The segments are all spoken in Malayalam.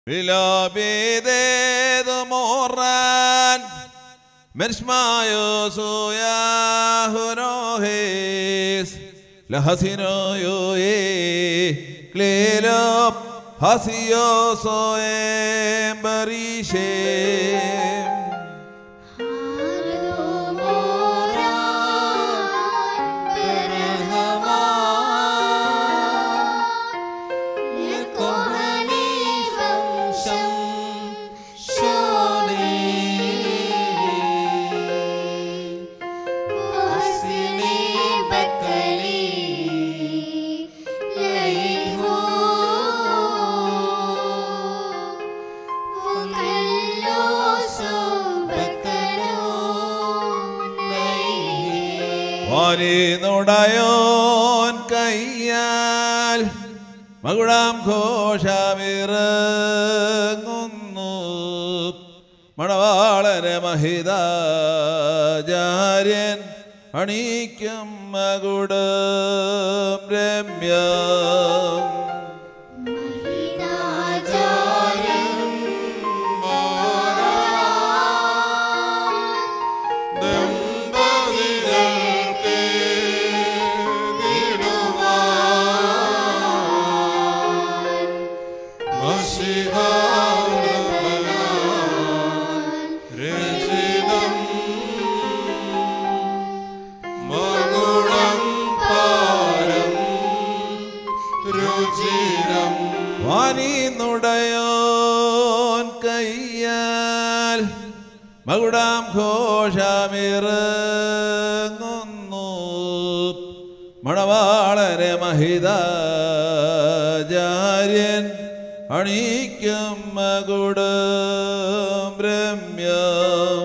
Vilabide moran Mershmayo soya hurohes Lahasino yo e Klelop Hasio soem barishem വാനിന്നുടയോൻ കയ്യാൽ മകുടാം ഘോഷമിറങ്ങുന്നു മണവാളന മഹിതാചാര്യൻ അണീക്കും മകുടം രമ്യം വാനിന്നുടയോൻ കയ്യാൽ മകുടാം ഘോഷമിറങ്ങുന്നു മണവാളരെ മഹിതാചാര്യൻ അണീക്കും മകുടം രമ്യം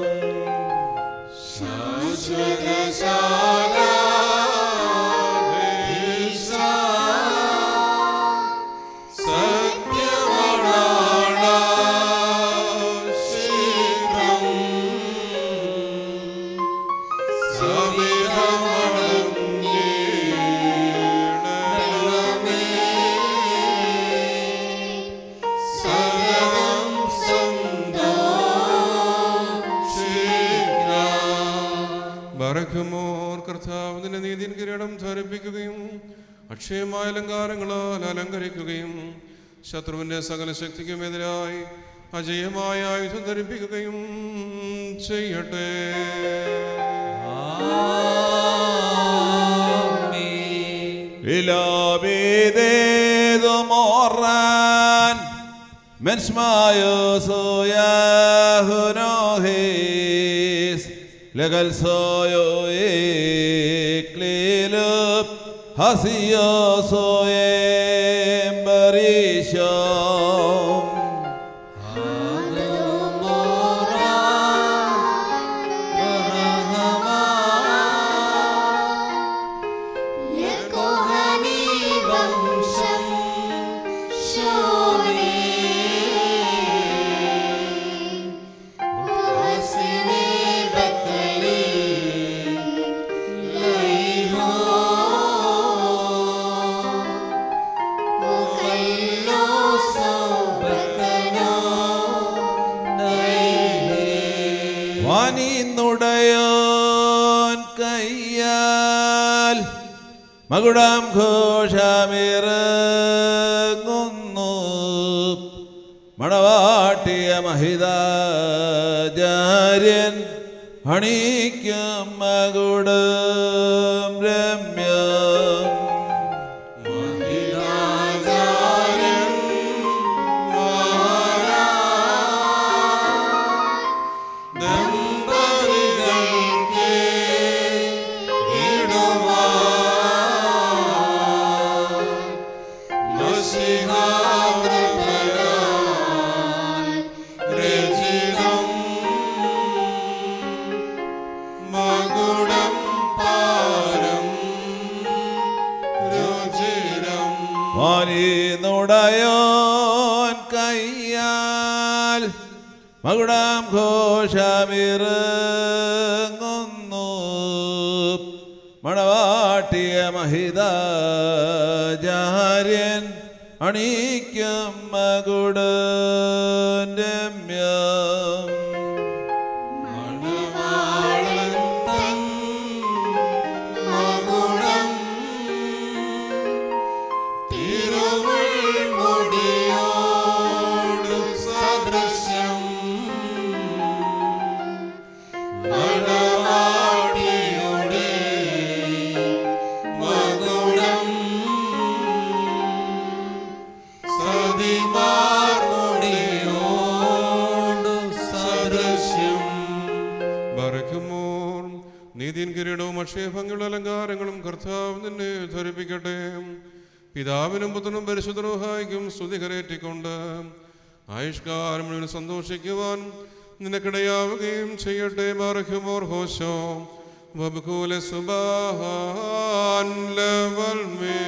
ബറഖമോർ കർത്താവ് നിന്റെ നീതിൻ കിരീടം ധരിപ്പിക്കുകയും അക്ഷയമായ അലങ്കാരങ്ങളാൽ അലങ്കരിക്കുകയും ശത്രുവിന്റെ സകല ശക്തിക്കുമെതിരായി അജയമായ ആയുധം ധരിപ്പിക്കുകയും ചെയ്യട്ടെ വിലോപിതേതു മോറാൻ മെൻസ്മായോ സോയാഹുനോഹേസ് ലഗൽ സോയോ ഏക്ലീലുപ് ഹസിയോ സോയേം ബരീശോം വാനിന്നുടയോൻ കയ്യാൽ മകുടാം ഘോഷമിറങ്ങുന്നു മണവാട്ടിയ മഹിതാചാര്യൻ അണീക്കും മകുടം രമ്യം വാനിന്നുടയോൻ കയ്യാൽ മകുടാം ഘോഷമിറങ്ങുന്നു മണവാട്ടിയ മഹിതാചാര്യൻ അണിക്കും മകുടം രമ്യം ബറക്കുമോർ നീതിൻ കിരീടവും അക്ഷയഭംഗിയുള്ള അലങ്കാരങ്ങളും കർത്താവ് നിന്നെ ധരിപ്പിക്കട്ടെ പിതാവിനും പുത്രനും പരിശുദ്ധരോഹായിക്കും സ്തുതി കരേറ്റിക്കൊണ്ട് ആയുഷ്കാലം മുഴുവൻ സന്തോഷിക്കുവാൻ നിനക്കിടയാവുകയും ചെയ്യട്ടെ ബറക്കുമോർ ഹോശോ വബുകൂല സുബാൻ ലവൽ മേ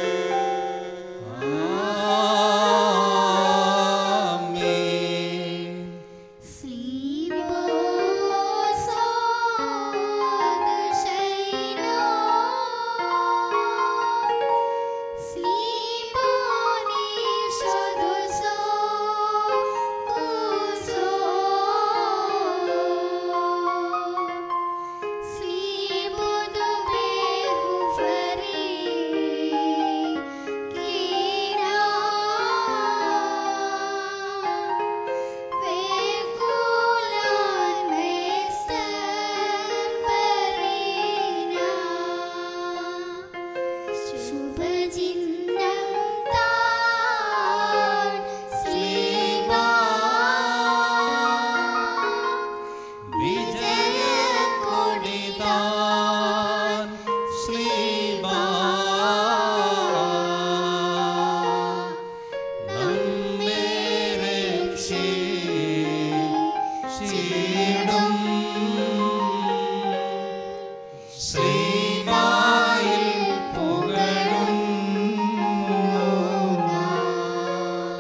ശുഭചിഹ്നം താൻ ശ്രീവാ വിജയക്കൊടിതാൻ ശ്രീമാ നമ്മെ രക്ഷിച്ചിടും ശ്രീ